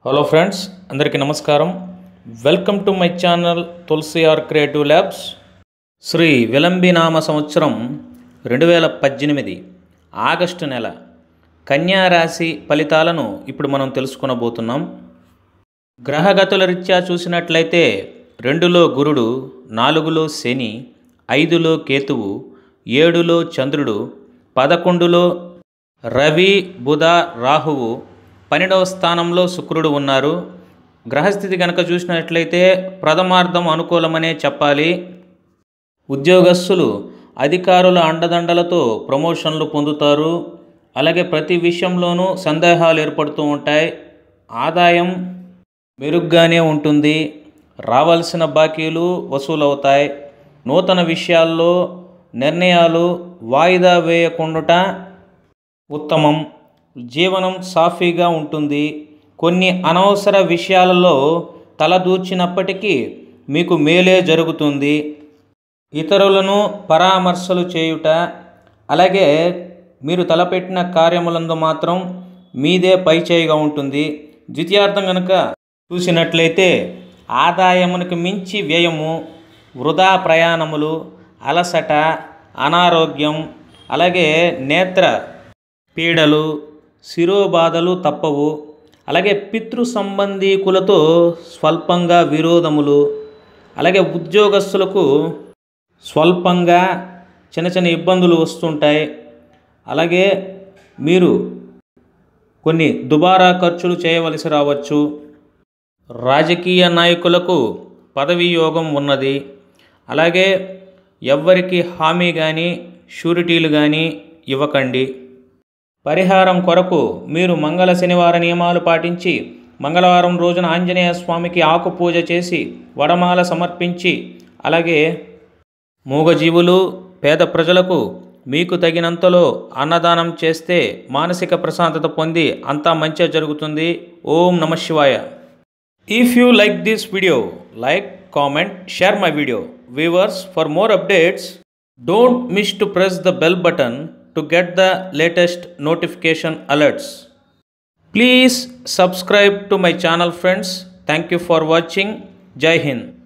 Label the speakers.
Speaker 1: Hello friends అందరికీ నమస్కారం welcome to my channel Tulasi R creative labs Shri విలంబినామ సంవత్సరం రెండు వేల పద్దెనిమిది ఆగస్టు నెల కన్యా రాశి ఫలితాలను ఇప్పుడు మనం తెలుసుకొనబోతున్నాం గ్రహగతుల రీత్యా చూసినట్లయితే రెండులో గురుడు నాలుగులో శని ఐదులో కేతువు ఏడులో చంద్రుడు పదకొండులో రవి బుధ రాహువు పన్నెండవ స్థానంలో శుక్రుడు ఉన్నారు గ్రహస్థితి కనుక చూసినట్లయితే ప్రథమార్థం అనుకూలమనే చెప్పాలి ఉద్యోగస్తులు అధికారుల అండదండలతో ప్రమోషన్లు పొందుతారు అలాగే ప్రతి విషయంలోనూ సందేహాలు ఏర్పడుతూ ఉంటాయి ఆదాయం మెరుగ్గానే ఉంటుంది రావాల్సిన బాకీలు వసూలవుతాయి నూతన విషయాల్లో నిర్ణయాలు వాయిదా వేయకుండుట ఉత్తమం జీవనం సాఫీగా ఉంటుంది కొన్ని అనవసర విషయాలలో తలదూర్చినప్పటికీ మీకు మేలే జరుగుతుంది ఇతరులను పరామర్శలు చేయుట అలాగే మీరు తలపెట్టిన కార్యములందు మాత్రం మీదే పైచేయిగా ఉంటుంది ద్వితీయార్థం కనుక చూసినట్లయితే ఆదాయమునకు మించి వ్యయము వృధా ప్రయాణములు అలసట అనారోగ్యం అలాగే నేత్ర పీడలు శిరోబాధలు తప్పవు అలాగే పితృ సంబంధీకులతో స్వల్పంగా విరోధములు అలాగే ఉద్యోగస్తులకు స్వల్పంగా చిన్న చిన్న ఇబ్బందులు వస్తుంటాయి అలాగే మీరు కొన్ని దుబారా ఖర్చులు చేయవలసి రావచ్చు రాజకీయ నాయకులకు పదవీ యోగం ఉన్నది అలాగే ఎవ్వరికి హామీ కానీ షూరిటీలు కానీ ఇవ్వకండి పరిహారం కొరకు మీరు మంగళ శనివార నియమాలు పాటించి మంగళవారం రోజున ఆంజనేయ స్వామికి ఆకు పూజ చేసి వడమాల సమర్పించి అలాగే మూగజీవులు పేద ప్రజలకు మీకు తగినంతలో అన్నదానం చేస్తే మానసిక ప్రశాంతత పొంది అంతా మంచిగా జరుగుతుంది ఓం నమ శివాయ if you like this video like comment share my video viewers for more updates don't miss to press the bell button to get the latest notification alerts. Please subscribe to my channel friends. Thank you for watching. Jai Hind.